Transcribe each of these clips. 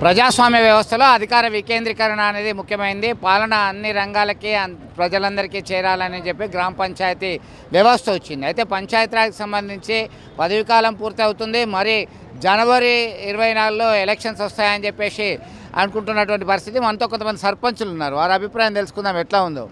ప్రజాస్వామ్య వ్యవస్థలో అధికార వికేంద్రీకరణ అనేది ముఖ్యమైనది పాలన అన్ని రంగాలకి అన్- ప్రజలందరికీ చేరాలని చెప్పి గ్రామ పంచాయతీ వ్యవస్థ వచ్చింది అయితే పంచాయతీరాజ్కి సంబంధించి పదవి కాలం పూర్తి అవుతుంది మరి జనవరి ఇరవై నాలుగులో ఎలక్షన్స్ వస్తాయని చెప్పేసి అనుకుంటున్నటువంటి పరిస్థితి మనతో కొంతమంది సర్పంచులు ఉన్నారు వారి అభిప్రాయం తెలుసుకుందాం ఎట్లా ఉందో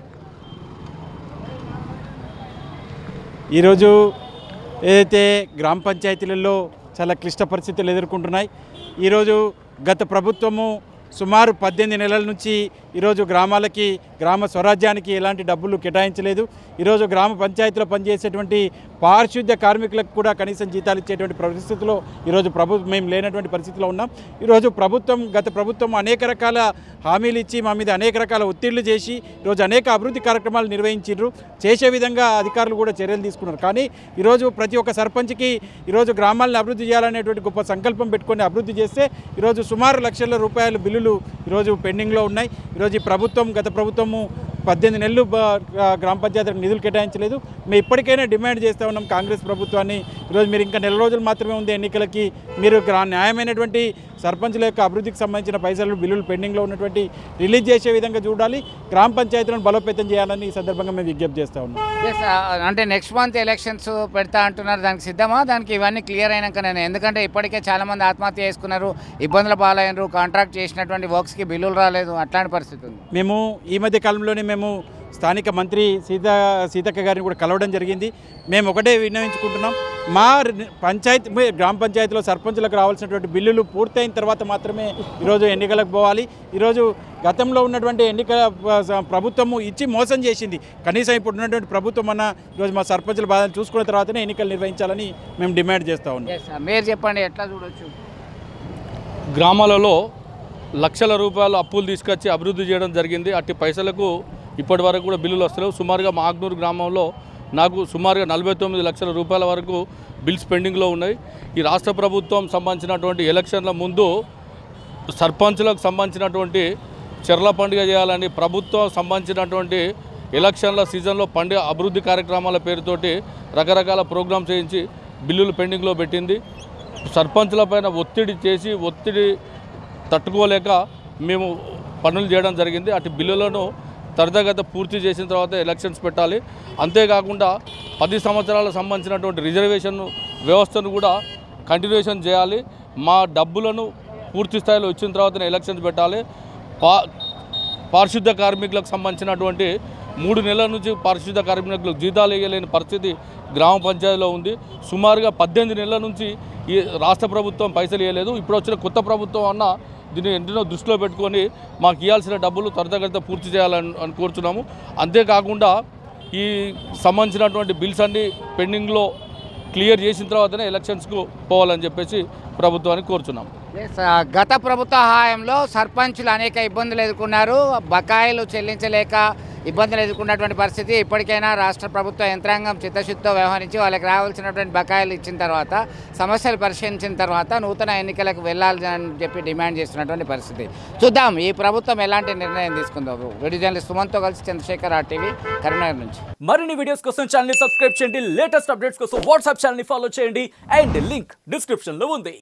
ఈరోజు ఏదైతే గ్రామ పంచాయతీలలో చాలా క్లిష్ట పరిస్థితులు ఎదుర్కొంటున్నాయి ఈరోజు గత ప్రభుత్వము సుమారు పద్దెనిమిది నెలల నుంచి ఈరోజు గ్రామాలకి గ్రామ స్వరాజ్యానికి ఎలాంటి డబ్బులు కేటాయించలేదు ఈరోజు గ్రామ పంచాయతీలో పనిచేసేటువంటి పారిశుద్ధ్య కార్మికులకు కూడా కనీసం జీతాలు ఇచ్చేటువంటి పరిస్థితిలో ఈరోజు ప్రభుత్వం మేము లేనటువంటి పరిస్థితిలో ఉన్నాం ఈరోజు ప్రభుత్వం గత ప్రభుత్వం అనేక రకాల హామీలు ఇచ్చి మా మీద అనేక రకాల ఒత్తిళ్లు చేసి ఈరోజు అనేక అభివృద్ధి కార్యక్రమాలు నిర్వహించారు చేసే విధంగా అధికారులు కూడా చర్యలు తీసుకున్నారు కానీ ఈరోజు ప్రతి ఒక్క సర్పంచ్కి ఈరోజు గ్రామాలను అభివృద్ధి చేయాలనేటువంటి గొప్ప సంకల్పం పెట్టుకొని అభివృద్ధి చేస్తే ఈరోజు సుమారు లక్షల రూపాయల బిల్లులు ఈరోజు పెండింగ్లో ఉన్నాయి ఈరోజు ఈ ప్రభుత్వం గత ప్రభుత్వము పద్దెనిమిది నెలలు బ- గ్రామ పంచాయతీలకు నిధులు కేటాయించలేదు మేము ఇప్పటికైనా డిమాండ్ చేస్తూ ఉన్నాం కాంగ్రెస్ ప్రభుత్వాన్ని ఈరోజు మీరు ఇంకా నెల రోజులు మాత్రమే ఉంది ఎన్నికలకి మీరు గ్రా న్యాయమైనటువంటి సర్పంచుల యొక్క అభివృద్ధికి సంబంధించిన పైసలు బిల్లులు పెండింగ్లో ఉన్నటువంటి రిలీజ్ చేసే విధంగా చూడాలి గ్రామ పంచాయతీలను బలోపేతం చేయాలని ఈ సందర్భంగా మేము విజ్ఞప్తి చేస్తూ ఉన్నాం ఎస్ అంటే నెక్స్ట్ మంత్ ఎలక్షన్స్ పెడతా అంటున్నారు దానికి సిద్ధమా దానికి ఇవన్నీ క్లియర్ అయినాక నేను ఎందుకంటే ఇప్పటికే చాలామంది ఆత్మహత్య చేసుకున్నారు ఇబ్బందుల పాలైనరు కాంట్రాక్ట్ చేసినటువంటి వర్క్స్కి బిల్లులు రాలేదు అట్లాంటి పరిస్థితి ఉంది మేము ఈ మధ్య కాలంలోనే మేము స్థానిక మంత్రి సీతా సీతక్క గారిని కూడా కలవడం జరిగింది మేము ఒకటే విన్నవించుకుంటున్నాం మా రి- పంచాయతీ మీ గ్రామ పంచాయతీలో సర్పంచులకు రావాల్సినటువంటి బిల్లులు పూర్తయిన తర్వాత మాత్రమే ఈరోజు ఎన్నికలకు పోవాలి ఈరోజు గతంలో ఉన్నటువంటి ఎన్నికల ప- స- ప్రభుత్వము ఇచ్చి మోసం చేసింది కనీసం ఇప్పుడు ఉన్నటువంటి ప్రభుత్వం అన్న ఈరోజు మా సర్పంచుల బాధను చూసుకున్న తర్వాతనే ఎన్నికలు నిర్వహించాలని మేము డిమాండ్ చేస్తూ ఉన్నాం ఎస్ మీరు చెప్పండి ఎట్లా చూడొచ్చు గ్రామాలలో లక్షల రూపాయలు అప్పులు తీసుకొచ్చి అభివృద్ధి చేయడం జరిగింది అట్టి పైసలకు ఇప్పటి వరకు కూడా బిల్లులు వస్తలేవు సుమారుగా మాగ్నూరు గ్రామంలో నాకు సుమారుగా నలభై తొమ్మిది లక్షల రూపాయల వరకు బిల్స్ పెండింగ్లో ఉన్నాయి ఈ రాష్ట్ర ప్రభుత్వం సంబంధించినటువంటి ఎలక్షన్ల ముందు సర్పంచులకు సంబంధించినటువంటి చెర్ల పండుగ చేయాలని ప్రభుత్వం సంబంధించినటువంటి ఎలక్షన్ల సీజన్లో పండుగ అభివృద్ధి కార్యక్రమాల పేరుతోటి రకరకాల ప్రోగ్రామ్స్ చేయించి బిల్లులు పెండింగ్లో పెట్టింది సర్పంచులపైన ఒత్తిడి చేసి ఒత్తిడి తట్టుకోలేక మేము పనులు చేయడం జరిగింది అటు బిల్లులను త్వరితగత పూర్తి చేసిన తర్వాత ఎలక్షన్స్ పెట్టాలి అంతేకాకుండా పది సంవత్సరాలకు సంబంధించినటువంటి రిజర్వేషన్ వ్యవస్థను కూడా కంటిన్యూషన్ చేయాలి మా డబ్బులను పూర్తి స్థాయిలో వచ్చిన తర్వాతనే ఎలక్షన్స్ పెట్టాలి పా పారిశుద్ధ కార్మికులకు సంబంధించినటువంటి మూడు నెలల నుంచి పారిశుద్ధ కార్మికులకు జీతాలు ఇవ్వలేని పరిస్థితి గ్రామ పంచాయతీలో ఉంది సుమారుగా పద్దెనిమిది నెలల నుంచి ఈ రాష్ట్ర ప్రభుత్వం పైసలు ఇవ్వలేదు ఇప్పుడు వచ్చిన కొత్త ప్రభుత్వం అన్న దీన్ని ఎన్నో దృష్టిలో పెట్టుకొని మాకు ఇవ్వాల్సిన డబ్బులు త్వరితగతిన పూర్తి చేయాలని అని కోరుతున్నాము అంతేకాకుండా ఈ సంబంధించినటువంటి బిల్స్ అన్ని పెండింగ్లో క్లియర్ చేసిన తర్వాతనే ఎలక్షన్స్కు పోవాలని చెప్పేసి ప్రభుత్వానికి కోరుచున్నాము ఎస్ ఆ, గత ప్రభుత్వ హయాంలో సర్పంచులు అనేక ఇబ్బందులు ఎదుర్కొన్నారు బకాయిలు చెల్లించలేక ఇబ్బందులు ఎదుర్కొన్నటువంటి పరిస్థితి ఇప్పటికైనా రాష్ట్ర ప్రభుత్వ యంత్రాంగం చిత్తశుద్ధితో వ్యవహరించి వాళ్ళకి రావాల్సినటువంటి బకాయిలు ఇచ్చిన తర్వాత సమస్యలు పరిశీలించిన తర్వాత నూతన ఎన్నికలకు వెళ్ళాలి అని చెప్పి డిమాండ్ చేస్తున్నటువంటి పరిస్థితి చూద్దాం ఈ ప్రభుత్వం ఎలాంటి నిర్ణయం తీసుకుందో వీడియో జర్నలిస్ట్ సుమన్తో కలిసి చంద్రశేఖర్ ఆర్టీవీ కరీంనగర్ నుంచి మరిన్ని వీడియోస్ కోసం ఛానల్ ని సబ్స్క్రైబ్ చేయండి లేటెస్ట్ అప్డేట్స్ కోసం వాట్సాప్ ఛానల్ ని ఫాలో చేయండి అండ్ లింక్ డిస్క్రిప్షన్ లో ఉంది